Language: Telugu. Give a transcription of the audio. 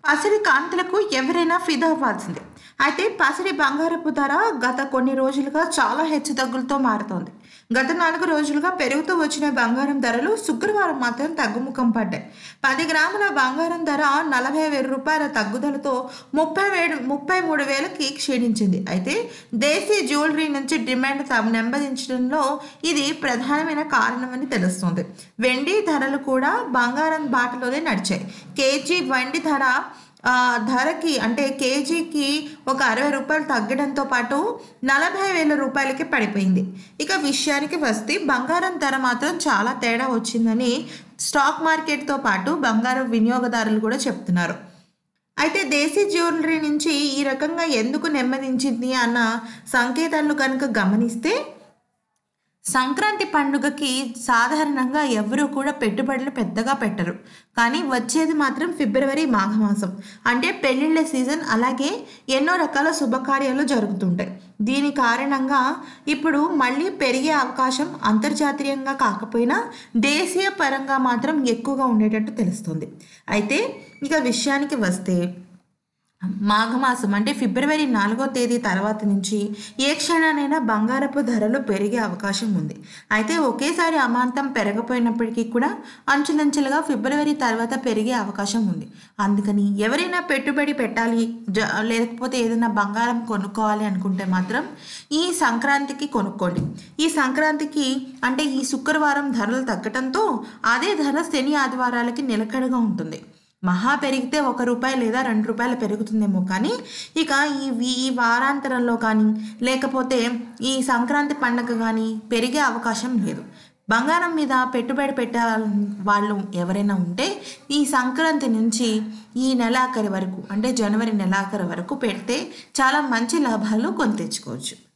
పసిడి కాంతులకు ఎవరైనా ఫిదా అవ్వాల్సిందే అయితే పసిడి బంగారపు ధర గత కొన్ని రోజులుగా చాలా హెచ్చుతగ్గులతో మారుతోంది గత నాలుగు రోజులుగా పెరుగుతూ వచ్చిన బంగారం ధరలు శుక్రవారం మాత్రం తగ్గుముఖం పడ్డాయి పది గ్రాముల బంగారం ధర నలభై వేల రూపాయల తగ్గుదలతో ముప్పై వేలు ముప్పై మూడు వేలకి క్షీణించింది అయితే దేశీ జ్యువెలరీ నుంచి డిమాండ్ త- నెమ్మదించడంలో ఇది ప్రధానమైన కారణమని తెలుస్తుంది వెండి ధరలు కూడా బంగారం బాటలోనే నడిచాయి కేజీ వెండి ధర ఆ, ధరకి అంటే కేజీకి ఒక అరవై రూపాయలు తగ్గడంతో పాటు నలభై వేల రూపాయలకి పడిపోయింది ఇక విషయానికి వస్తే బంగారం ధర మాత్రం చాలా తేడా వచ్చిందని స్టాక్ మార్కెట్తో పాటు బంగారం వినియోగదారులు కూడా చెప్తున్నారు అయితే దేశీ జ్యువెలరీ నుంచి ఈ రకంగా ఎందుకు నెమ్మదించింది అన్న సంకేతాలను కనుక గమనిస్తే సంక్రాంతి పండుగకి సాధారణంగా ఎవరు కూడా పెట్టుబడులు పెద్దగా పెట్టరు కానీ వచ్చేది మాత్రం ఫిబ్రవరి మాఘమాసం అంటే పెళ్ళిళ్ళ సీజన్ అలాగే ఎన్నో రకాల శుభకార్యాలు జరుగుతుంటాయి దీని కారణంగా ఇప్పుడు మళ్ళీ పెరిగే అవకాశం అంతర్జాతీయంగా కాకపోయినా దేశీయ పరంగా మాత్రం ఎక్కువగా ఉండేటట్టు తెలుస్తుంది అయితే ఇక విషయానికి వస్తే మాఘమాసం అంటే ఫిబ్రవరి నాలుగో తేదీ తర్వాత నుంచి ఏ క్షణానైనా బంగారపు ధరలు పెరిగే అవకాశం ఉంది అయితే ఒకేసారి అమాంతం పెరగపోయినప్పటికీ కూడా అంచులంచులుగా ఫిబ్రవరి తర్వాత పెరిగే అవకాశం ఉంది అందుకని ఎవరైనా పెట్టుబడి పెట్టాలి జ లేకపోతే ఏదైనా బంగారం కొనుక్కోవాలి అనుకుంటే మాత్రం ఈ సంక్రాంతికి కొనుక్కోండి ఈ సంక్రాంతికి అంటే ఈ శుక్రవారం ధరలు తగ్గటంతో అదే ధర శని ఆదివారాలకి నిలకడగా ఉంటుంది మహా పెరిగితే ఒక రూపాయి లేదా రెండు రూపాయలు పెరుగుతుందేమో కానీ ఇక ఈ వీ- ఈ వారాంతరంలో కానీ లేకపోతే ఈ సంక్రాంతి పండగ కానీ పెరిగే అవకాశం లేదు బంగారం మీద పెట్టుబడి పెట్టే వాళ్ళు ఎవరైనా ఉంటే ఈ సంక్రాంతి నుంచి ఈ నెలాఖరి వరకు అంటే జనవరి నెలాఖరి వరకు పెడితే చాలా మంచి లాభాలు కొని తెచ్చుకోవచ్చు